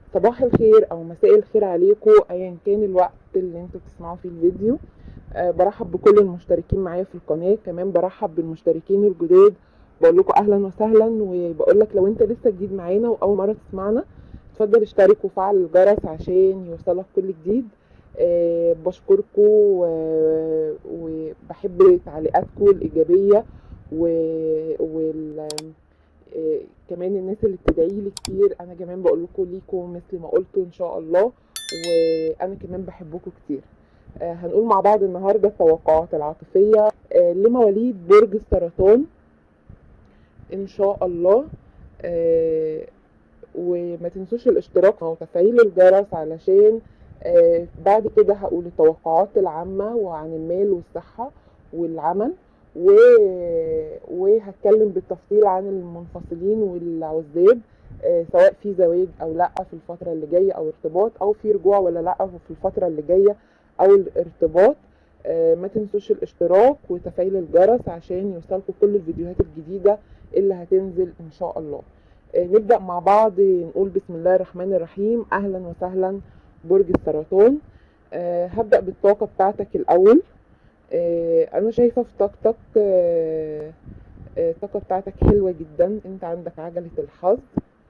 صباح الخير او مساء الخير عليكم ايا كان الوقت اللي انتوا بتسمعوا فيه الفيديو أه برحب بكل المشتركين معايا في القناه كمان برحب بالمشتركين الجداد بقول لكم اهلا وسهلا وبقول لك لو انت لسه جديد معانا واول مره تسمعنا اتفضل اشترك وفعل الجرس عشان يوصلك كل جديد أه بشكركم و- وبحب تعليقاتكم الايجابيه و... وال... آه، كمان الناس اللي بتدعي لي كتير انا كمان بقول لكم ليكم مثل ما قلتوا ان شاء الله وانا كمان بحبكم كتير آه، هنقول مع بعض النهارده التوقعات العاطفيه آه، لمواليد برج السرطان ان شاء الله آه، وما تنسوش الاشتراك وتفعيل الجرس علشان آه، بعد كده هقول التوقعات العامه وعن المال والصحه والعمل و... وهتكلم بالتفصيل عن المنفصلين والعزاب آه، سواء في زواج او لا في الفتره اللي جايه او ارتباط او في رجوع ولا لا في الفتره اللي جايه او الارتباط آه، ما تنسوش الاشتراك وتفعيل الجرس عشان يوصلكم كل الفيديوهات الجديده اللي هتنزل ان شاء الله آه، نبدا مع بعض نقول بسم الله الرحمن الرحيم اهلا وسهلا برج السرطان آه، هبدا بالطاقه بتاعتك الاول آه، انا شايفه في طاقتك آه، آه، الطاقه بتاعتك حلوه جدا انت عندك عجله الحظ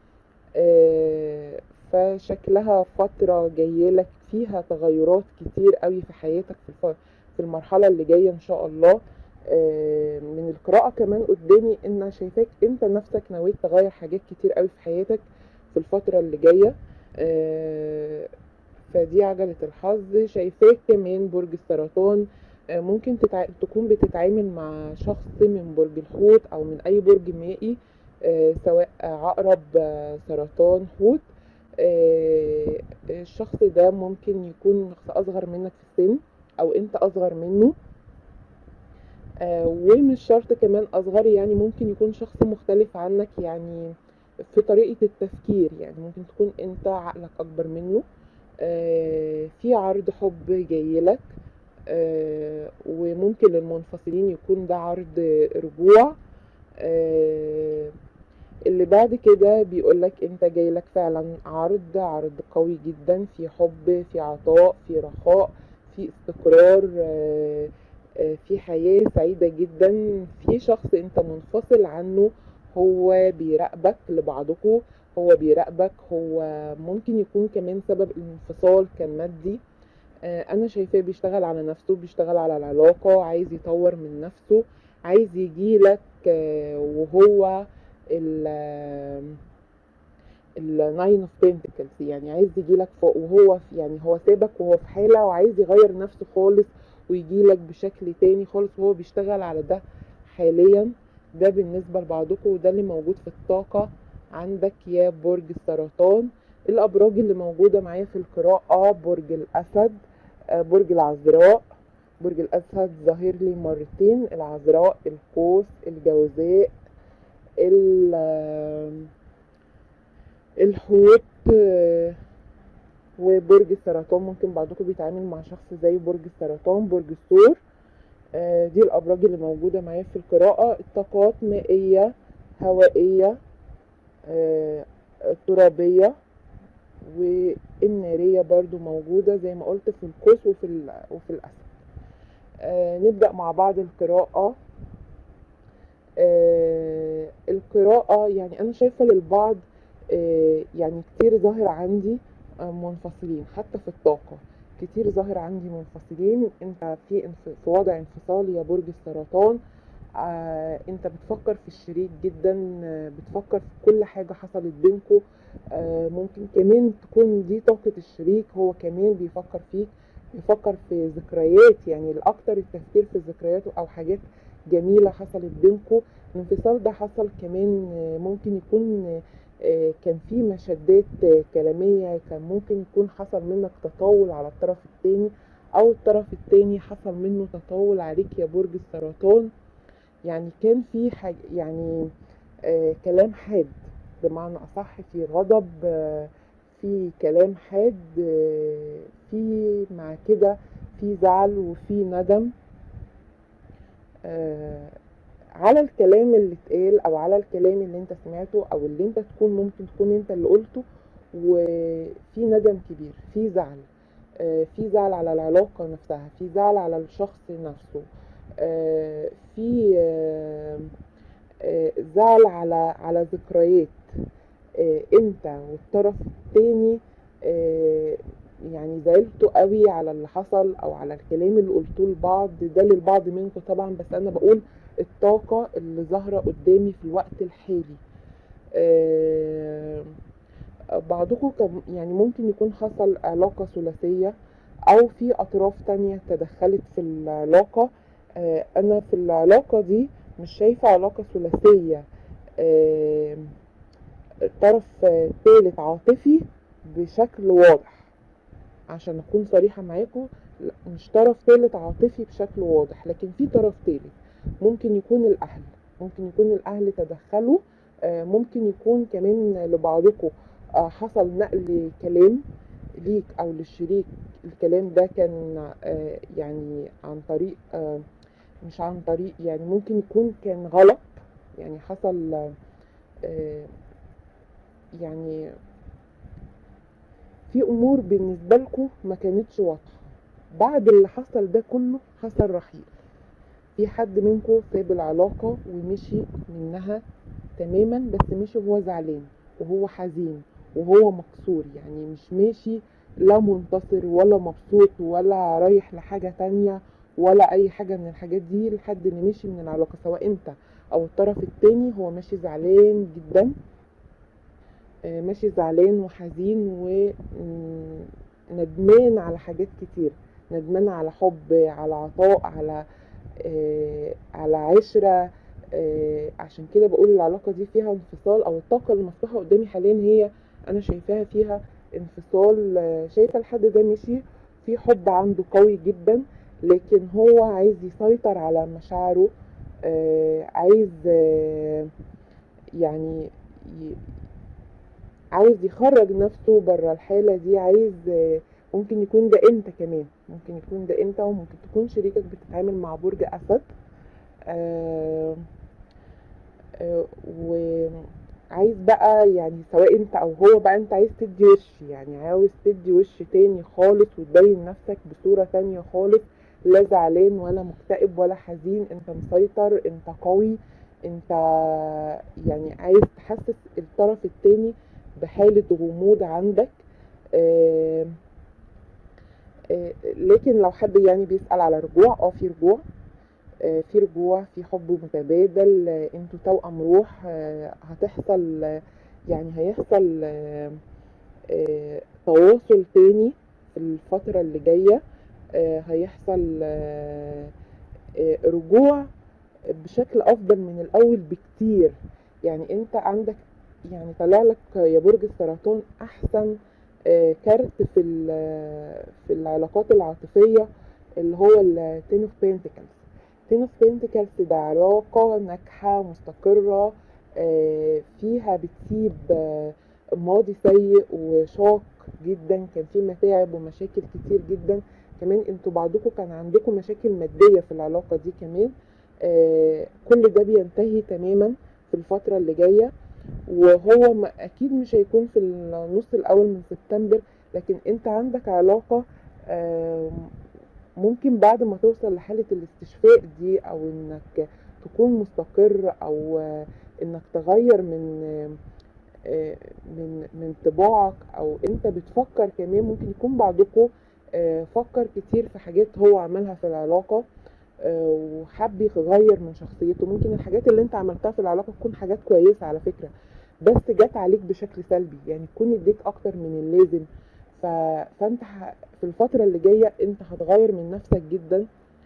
آه، فشكلها فتره جايلك فيها تغيرات كتير قوي في حياتك في الف- في المرحله اللي جايه ان شاء الله آه، من القراءه كمان قدامي ان أنا شايفاك انت نفسك نويت تغير حاجات كتير قوي في حياتك في الفتره اللي جايه آه، فدي عجله الحظ شايفاك كمان برج السرطان آه، ممكن تتع... تكون بتتعامل مع شخص من برج الحوت او من اي برج مائي آه، سواء عقرب آه، سرطان حوت آه، الشخص ده ممكن يكون شخص اصغر منك في السن او انت اصغر منه آه، ومش شرط كمان اصغر يعني ممكن يكون شخص مختلف عنك يعني في طريقة التفكير يعني ممكن تكون انت عقلك اكبر منه آه، في عرض حب جايلك آه، وممكن للمنفصلين يكون ده عرض رجوع آه، اللي بعد كده بيقولك انت جايلك فعلا عرض عرض قوي جدا في حب في عطاء في رخاء في استقرار آه، آه، في حياة سعيدة جدا في شخص انت منفصل عنه هو بيراقبك لبعضكم هو بيراقبك هو ممكن يكون كمان سبب الانفصال كان مادي آه، انا شايفاه بيشتغل على نفسه بيشتغل على العلاقة عايز يطور من نفسه عايز يجيلك آه، وهو ال الناين اوف بنتكلز يعني عايز يجيلك فوق وهو في يعني هو سابك وهو في حالة وعايز يغير نفسه خالص ويجيلك بشكل تاني خالص وهو بيشتغل على ده حاليا ده بالنسبة لبعضكم وده اللي موجود في الطاقة عندك يا برج السرطان الأبراج اللي موجودة معايا في القراءة برج الأسد آه، برج العذراء برج الأسد ظاهر لي مرتين العذراء القوس الجوزاء ال- آم، الحوت آه، وبرج السرطان ممكن بعضكم بيتعامل مع شخص زي برج السرطان برج الثور آه، دي الأبراج اللي موجودة معايا في القراءة الطاقات مائية هوائية آه، ترابية والنارية برضو موجودة زي ما قلت في القوس وفي ال- وفي الأسد آه، نبدأ مع بعض القراءة آه، القراءة يعني أنا شايفة للبعض آه، يعني كتير ظاهر عندي آه، منفصلين حتى في الطاقة كتير ظاهر عندي منفصلين انت في انف- في وضع انفصال يا برج السرطان آه، انت بتفكر في الشريك جدا آه، بتفكر في كل حاجة حصلت بينكو آه، ممكن كمان تكون دي طاقة الشريك هو كمان بيفكر فيك بيفكر في ذكريات يعني الأكتر التفكير في ذكريات أو حاجات جميلة حصلت بينكو الانفصال ده حصل كمان آه، ممكن يكون آه، آه، كان في مشادات آه، كلامية كان ممكن يكون حصل منك تطاول على الطرف التاني أو الطرف التاني حصل منه تطاول عليك يا برج السرطان يعني كان في حاجة يعني آه كلام حاد بمعنى أصح في غضب آه في كلام حاد آه في مع كده في زعل وفي ندم آه على الكلام اللي اتقال او على الكلام اللي انت سمعته او اللي انت تكون ممكن تكون انت اللي قلته ندم كبير في زعل آه، في زعل على العلاقة نفسها في زعل على الشخص نفسه آه، في آه، آه، زعل على على ذكريات آه، انت والطرف التاني آه، يعني زعلتوا قوي على اللي حصل او على الكلام اللي قلتوه لبعض ده للبعض منكم طبعا بس انا بقول الطاقة اللي ظاهرة قدامي في الوقت الحالي آه، بعضكم كم- يعني ممكن يكون حصل علاقة ثلاثية أو في أطراف تانية تدخلت في العلاقة آه، أنا في العلاقة دي مش شايفة علاقة ثلاثية آه، طرف آه، ثالث عاطفي بشكل واضح عشان أكون صريحة معاكم لا، مش طرف ثالث عاطفي بشكل واضح لكن في طرف ثالث ممكن يكون الأهل ممكن يكون الأهل تدخلوا آه، ممكن يكون كمان لبعضكم آه، حصل نقل كلام ليك او للشريك الكلام ده كان آه، يعني عن طريق آه، مش عن طريق يعني ممكن يكون كان غلط يعني حصل آه، يعني في امور بالنسبه لكم ما كانتش واضحه بعد اللي حصل ده كله حصل رحيل في حد منكم ساب العلاقه ومشي منها تماما بس مشي وهو زعلان وهو حزين وهو مكسور يعني مش ماشي لا منتصر ولا مبسوط ولا رايح لحاجة تانية ولا أي حاجة من الحاجات دي لحد اللي مشي من العلاقة سواء أنت أو الطرف التاني هو ماشي زعلان جدا آه، ماشي زعلان وحزين وندمان على حاجات كتير ندمان على حب على عطاء على آه، على عشرة آه، عشان كده بقول العلاقة دي فيها انفصال أو الطاقة اللي مفتوحة قدامي حاليا هي أنا شايفاها فيها انفصال آه، شايفة الحد ده مشي في حب عنده قوي جدا لكن هو عايز يسيطر على مشاعره آه، عايز آه، يعني ي- عاوز يخرج نفسه بره الحالة دي عايز آه، ممكن يكون ده انت كمان ممكن يكون ده انت وممكن تكون شريكك بتتعامل مع برج اسد آه، آه، وعايز بقى يعني سواء انت او هو بقى انت عايز تدي وش يعني عاوز تدي وش تاني خالص وتبين نفسك بصورة تانية خالص لا زعلان ولا مكتئب ولا حزين انت مسيطر انت قوي انت يعني عايز تحسس الطرف التاني بحالة غموض عندك آه، آه، لكن لو حد يعني بيسأل على رجوع اه في رجوع آه، في رجوع في حب متبادل آه، انتوا توأم روح آه، هتحصل آه، يعني هيحصل آه، آه، تواصل تاني في الفترة اللي جاية آه، هيحصل آه، آه، رجوع بشكل أفضل من الأول بكتير يعني أنت عندك يعني طلع لك يا برج السرطان أحسن آه، كارت في ال- في العلاقات العاطفية اللي هو التين اوف بنتكلز تين اوف بنتكلز ده علاقة ناجحة مستقرة آه، فيها بتسيب آه، ماضي سيء وشاق جدا كان فيه متاعب ومشاكل كتير جدا كمان انتوا بعضكم كان عندكم مشاكل مادية في العلاقة دي كمان آه، كل ده بينتهي تماما في الفترة اللي جاية وهو م- اكيد مش هيكون في النص الاول من سبتمبر لكن انت عندك علاقة آم، ممكن بعد ما توصل لحالة الاستشفاء دي او انك تكون مستقر او آه، انك تغير من آه، من من طباعك او انت بتفكر كمان ممكن يكون بعضكم آه، فكر كتير في حاجات هو عملها في العلاقة آه، وحب يغير من شخصيته ممكن الحاجات اللي انت عملتها في العلاقة تكون حاجات كويسة على فكرة بس جت عليك بشكل سلبي يعني تكون اديك اكتر من اللازم ف... فانت ه... في الفترة اللي جاية انت هتغير من نفسك جدا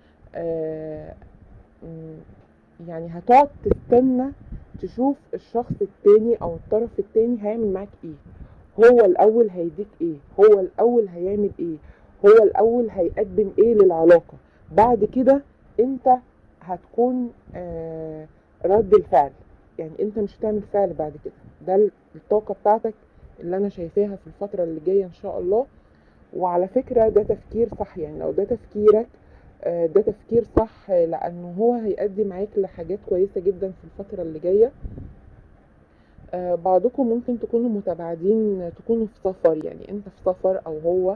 آه... م- يعني هتقعد تستنى تشوف الشخص التاني او الطرف التاني هيعمل معاك ايه هو الاول هيديك ايه هو الاول هيعمل ايه هو الاول هيقدم ايه للعلاقة بعد كده انت هتكون آه رد الفعل يعني انت مش هتعمل فعل بعد كده ده الطاقة بتاعتك اللي انا شايفاها في الفترة اللي جاية ان شاء الله وعلى فكرة ده تفكير صح يعني لو ده تفكيرك آه، ده تفكير صح آه، لانه هو هيؤدي معاك لحاجات كويسة جدا في الفترة اللي جاية آه، بعضكم ممكن تكونوا متباعدين تكونوا في سفر يعني انت في سفر او هو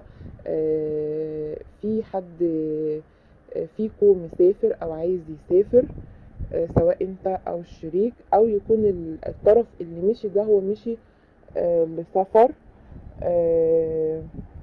آه، في حد آه، فيكم مسافر او عايز يسافر آه، سواء انت او الشريك او يكون ال- الطرف اللي مشي ده هو مشي آه، لسفر آه،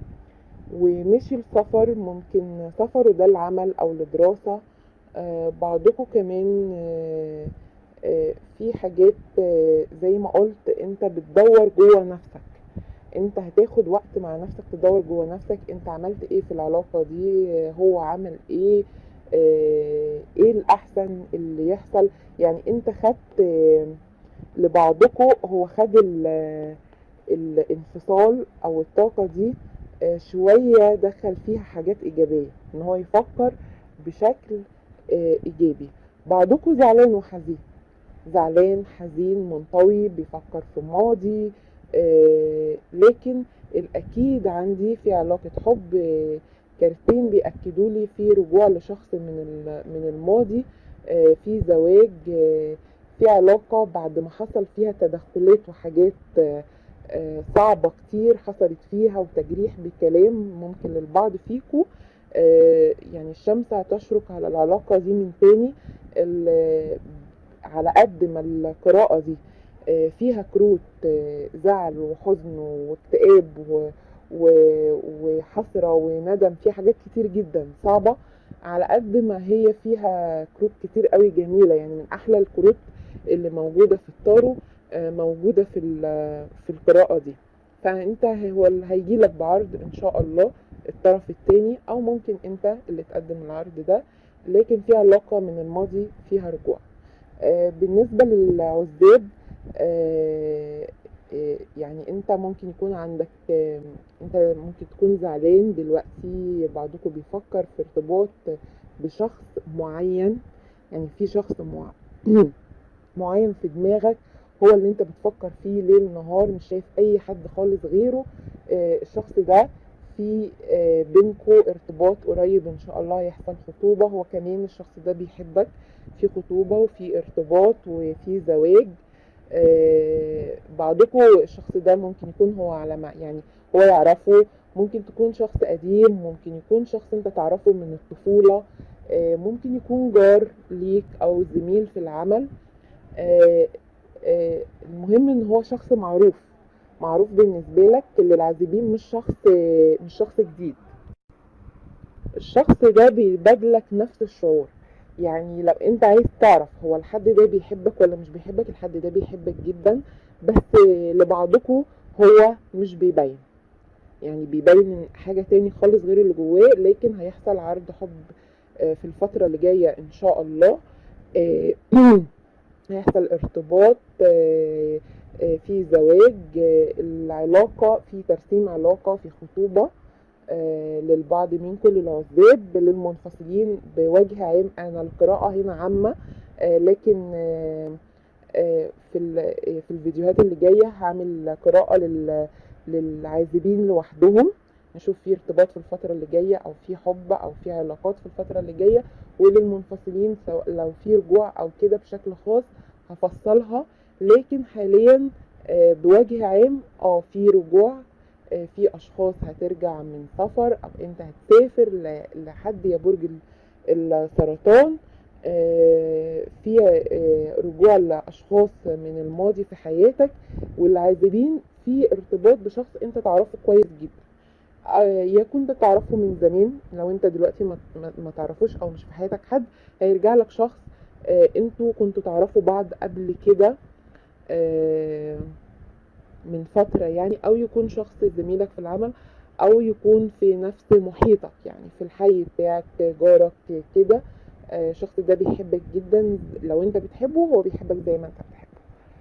ومشي السفر ممكن سفر ده العمل او لدراسة آه، بعضكم كمان آه، آه، في حاجات آه، زي ما قلت انت بتدور جوه نفسك انت هتاخد وقت مع نفسك تدور جوه نفسك انت عملت ايه في العلاقة دي آه، هو عمل ايه آه، ايه الاحسن اللي يحصل يعني انت خدت آه، لبعضكم هو خد ال- الانفصال او الطاقة دي آه، شوية دخل فيها حاجات ايجابية ان هو يفكر بشكل آه، ايجابي بعضكم زعلان وحزين زعلان حزين منطوي بيفكر في الماضي آه، لكن الاكيد عندي في علاقة حب آه، كارتين بيأكدوا لي في رجوع لشخص من ال- من الماضي آه، في زواج آه، في علاقة بعد ما حصل فيها تدخلات وحاجات آه، آه، صعبة كتير حصلت فيها وتجريح بكلام ممكن للبعض فيكم آه، يعني الشمس هتشرق على العلاقة دي من تاني ال- على قد ما القراءة دي آه، فيها كروت آه، زعل وحزن واكتئاب و- و- وحسرة وندم فيها حاجات كتير جدا صعبة على قد ما هي فيها كروت كتير قوي جميلة يعني من أحلى الكروت اللي موجودة في التارو آه، موجودة في ال- في القراءة دي فأنت هو اللي هيجيلك بعرض إن شاء الله الطرف التاني أو ممكن أنت اللي تقدم العرض ده لكن في علاقة من الماضي فيها رجوع آه، بالنسبة للعزاب آه، آه، يعني انت ممكن يكون عندك آه، انت ممكن تكون زعلان دلوقتي بعضكم بيفكر في ارتباط بشخص معين يعني في شخص مع... معين في دماغك هو اللي انت بتفكر فيه ليل نهار مش شايف اي حد خالص غيره آه، الشخص ده في آه، بينكو ارتباط قريب ان شاء الله هيحصل خطوبة هو كمان الشخص ده بيحبك في خطوبة وفي ارتباط وفي زواج آه، بعضكم الشخص ده ممكن يكون هو على ما يعني هو يعرفه ممكن تكون شخص قديم ممكن يكون شخص انت تعرفه من الطفولة آه، ممكن يكون جار ليك او زميل في العمل آه، آه، المهم ان هو شخص معروف معروف بالنسبة لك للعازبين مش شخص آه، مش شخص جديد الشخص ده بيبادلك نفس الشعور يعني لو انت عايز تعرف هو الحد ده بيحبك ولا مش بيحبك الحد ده بيحبك جدا بس لبعضكم هو مش بيبين يعني بيبين حاجة تاني خالص غير اللي جواه لكن هيحصل عرض حب آه، في الفترة اللي جاية ان شاء الله آه، هيحصل ارتباط آه، آه، في زواج آه، العلاقة في ترسيم علاقة في خطوبة آه، للبعض منكم للعزاب للمنفصلين بوجه عام انا القراءة هنا عامة آه، لكن آه، آه، في ال- آه، في الفيديوهات اللي جاية هعمل قراءة لل- للعازبين لوحدهم نشوف في ارتباط في الفترة اللي جاية او في حب او في علاقات في الفترة اللي جاية وللمنفصلين سواء لو في رجوع او كده بشكل خاص هفصلها لكن حاليا آه، بوجه عام اه في رجوع آه، في اشخاص هترجع من سفر او انت هتسافر ل- لحد يا برج ال- السرطان آه، في آه، رجوع لاشخاص من الماضي في حياتك والعازبين في ارتباط بشخص انت تعرفه كويس جدا آه، يا كنت تعرفه من زمان لو انت دلوقتي ما, ما, ما تعرفوش او مش في حياتك حد هيرجع لك شخص آه، انتوا كنتوا تعرفوا بعض قبل كده آه، من فترة يعني او يكون شخص زميلك في العمل او يكون في نفس محيطك يعني في الحي بتاعك جارك كده آه، الشخص ده بيحبك جدا لو انت بتحبه هو بيحبك زي ما انت بتحبه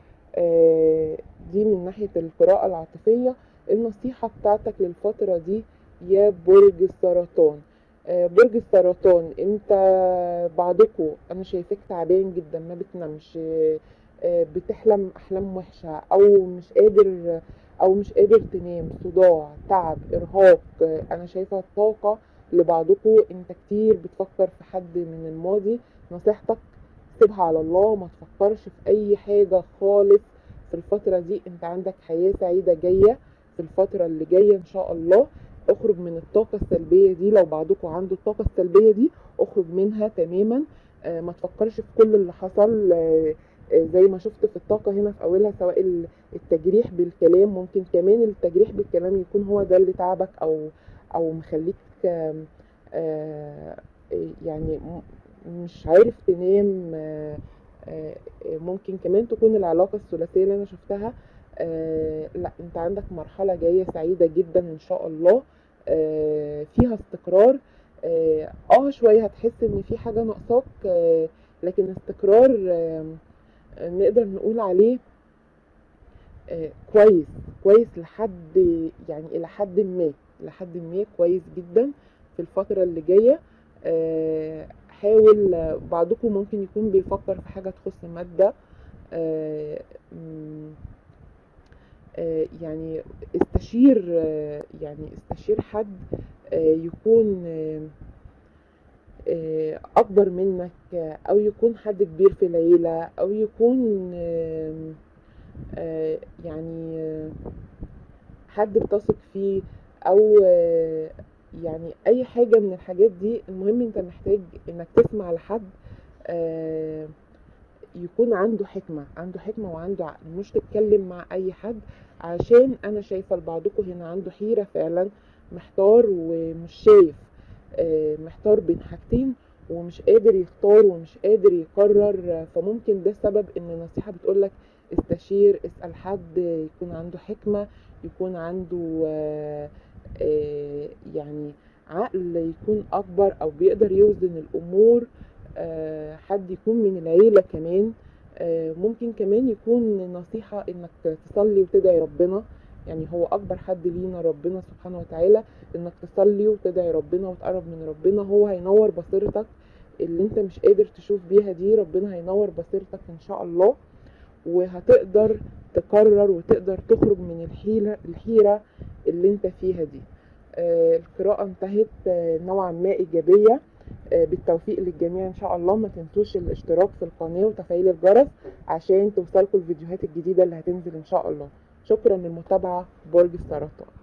آه، دي من ناحية القراءة العاطفية النصيحة بتاعتك للفترة دي يا برج السرطان آه، برج السرطان انت بعضكم انا شايفاك تعبان جدا ما بتنامش آه، آه، بتحلم احلام وحشة او مش قادر او مش قادر تنام صداع تعب ارهاق آه، انا شايفة طاقة لبعضكم انت كتير بتفكر في حد من الماضي نصيحتك سيبها على الله ما تفكرش في اي حاجة خالص في الفترة دي انت عندك حياة سعيدة جاية في الفترة اللي جاية ان شاء الله اخرج من الطاقة السلبية دي لو بعضكم عنده الطاقة السلبية دي اخرج منها تماما آه، ما تفكرش في كل اللي حصل آه، آه، زي ما شفت في الطاقة هنا في أولها سواء ال- التجريح بالكلام ممكن كمان التجريح بالكلام يكون هو ده اللي تعبك أو أو مخليك آم، آه، يعني م- مش عارف تنام آه، آه، ممكن كمان تكون العلاقة الثلاثية اللي أنا شفتها آه، لا أنت عندك مرحلة جاية سعيدة جدا إن شاء الله آه، فيها استقرار اه آه، شوية هتحس ان في حاجة ناقصاك آه، لكن استقرار آه، آه، نقدر نقول عليه آه، كويس كويس لحد يعني الى حد ما لحد ما كويس جدا في الفترة اللي جاية آه، حاول آه، بعضكم ممكن يكون بيفكر في حاجة تخص مادة آه، مم، آه، يعني استشير آه، يعني استشير حد آه، يكون آه، آه، اكبر منك آه، او يكون حد كبير في العيلة او يكون آم، آه، يعني آه، حد بتثق فيه او آه، يعني اي حاجة من الحاجات دي المهم انت محتاج انك تسمع لحد آه، يكون عنده حكمة عنده حكمة وعنده عقل مش تتكلم مع أي حد عشان أنا شايفة لبعضكم هنا عنده حيرة فعلا محتار ومش شايف آه، محتار بين حاجتين ومش قادر يختار ومش قادر يقرر آه، فممكن ده سبب ان النصيحة بتقولك استشير اسأل حد يكون عنده حكمة يكون عنده آه، آه، يعني عقل يكون أكبر أو بيقدر يوزن الأمور آه، حد يكون من العيلة كمان آه، ممكن كمان يكون نصيحة انك تصلي وتدعي ربنا يعني هو اكبر حد لينا ربنا سبحانه وتعالى انك تصلي وتدعي ربنا وتقرب من ربنا هو هينور بصيرتك اللي انت مش قادر تشوف بيها دي ربنا هينور بصيرتك ان شاء الله وهتقدر تقرر وتقدر تخرج من الحيرة الحيرة اللي انت فيها دي آه، القراءة انتهت آه، نوعا ما إيجابية آه، بالتوفيق للجميع إن شاء الله ما تنسوش الاشتراك في القناة وتفعيل الجرس عشان توصلكوا الفيديوهات الجديدة اللي هتنزل إن شاء الله شكرا للمتابعة برج السرطان